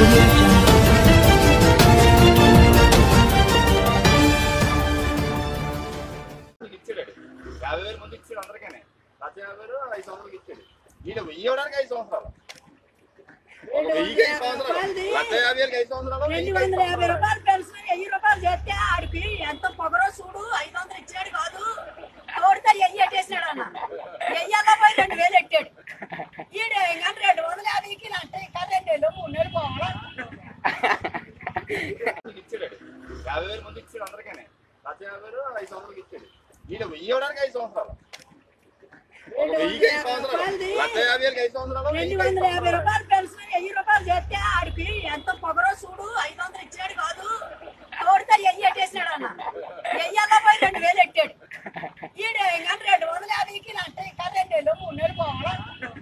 audio jungle. ఇచ్చాడు యాభై వేలు ముందు ఇచ్చాడు అందరికీ లక్ష యాభై వేలు ఐదు సంవత్సరాలకి ఇచ్చాడు ఈయన వెయ్యి ఇవ్వడానికి ఐదు సంవత్సరాలు ఒక వెయ్యికి ఐదు సంవత్సరాలు లక్ష యాభై వేలకి ఐదు సంవత్సరాలు రెండు వెయ్యికి ఐదు వందల యాభై సంవత్సరాలు. రూపాయలు పెన్షన్ వెయ్యి రూపాయలు చేస్తే ఆడికి ఎంత పొగరో చూడు ఐదు వందలు ఇచ్చాడు కాదు తోడితే వెయ్యి ఎట్టేసినాడు అన్న వెయ్యల్లో పోయి రెండు వేలు ఎట్టాడు ఈడు ఇంకా రెండు వందల యాభైకి అంటే ఇంకా రెండు వేలు మూడు నెలలు పోవాలా ఇచ్చాడు యాభై వేలు ముందు ఇచ్చాడు అందరికీ లక్ష యాభై వేలు ఐదు సంవత్సరాలకి ఇచ్చాడు ఈయన వెయ్యి ఇవ్వడానికి ఐదు సంవత్సరాలు ఒక వెయ్యికి ఐదు సంవత్సరాలు లక్ష యాభై వేలకి ఐదు సంవత్సరాలు రెండు వెయ్యికి ఐదు వందల యాభై సంవత్సరాలు. రూపాయలు పెన్షన్ వెయ్యి రూపాయలు చేస్తే ఆడికి ఎంత పొగరో చూడు ఐదు వందలు ఇచ్చాడు కాదు తోడితే వెయ్యి ఎట్టేసినాడు అన్న వెయ్యల్లో పోయి రెండు వేలు ఎట్టాడు ఈడు ఇంకా రెండు వందల యాభైకి అంటే ఇంకా రెండు వేలు మూడు నెలలు పోవాలా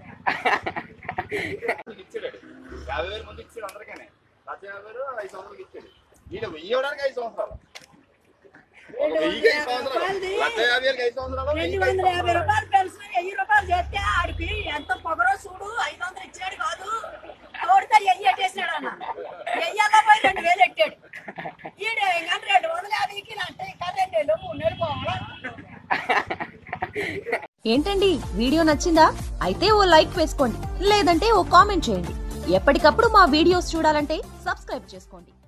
ఇచ్చాడు యాభై వేలు ముందు ఇచ్చాడు అందరికీ లక్ష యాభై వేలు ఐదు సంవత్సరాలకి ఇచ్చాడు ఈయన వెయ్యి ఇవ్వడానికి ఐదు సంవత్సరాలు ఒక వెయ్యికి ఐదు సంవత్సరాలు లక్ష యాభై వేలకి ఐదు సంవత్సరాలు రెండు వెయ్యికి ఐదు వందల యాభై సంవత్సరాలు. రూపాయలు పెన్షన్ వెయ్యి రూపాయలు చేస్తే ఆడికి ఎంత పొగరో చూడు ఐదు వందలు ఇచ్చాడు కాదు తోడితే వెయ్యి ఎట్టేసినాడు అన్న వెయ్యల్లో పోయి రెండు వేలు ఎట్టాడు ఈడు ఇంకా రెండు వందల యాభైకి అంటే ఇంకా రెండు వేలు మూడు నెలలు పోవాలా ఏంటండి వీడియో నచ్చిందా అయితే ఓ లైక్ వేసుకోండి లేదంటే ఓ కామెంట్ చేయండి ఎప్పటికప్పుడు మా వీడియోస్ చూడాలంటే సబ్స్క్రైబ్ చేసుకోండి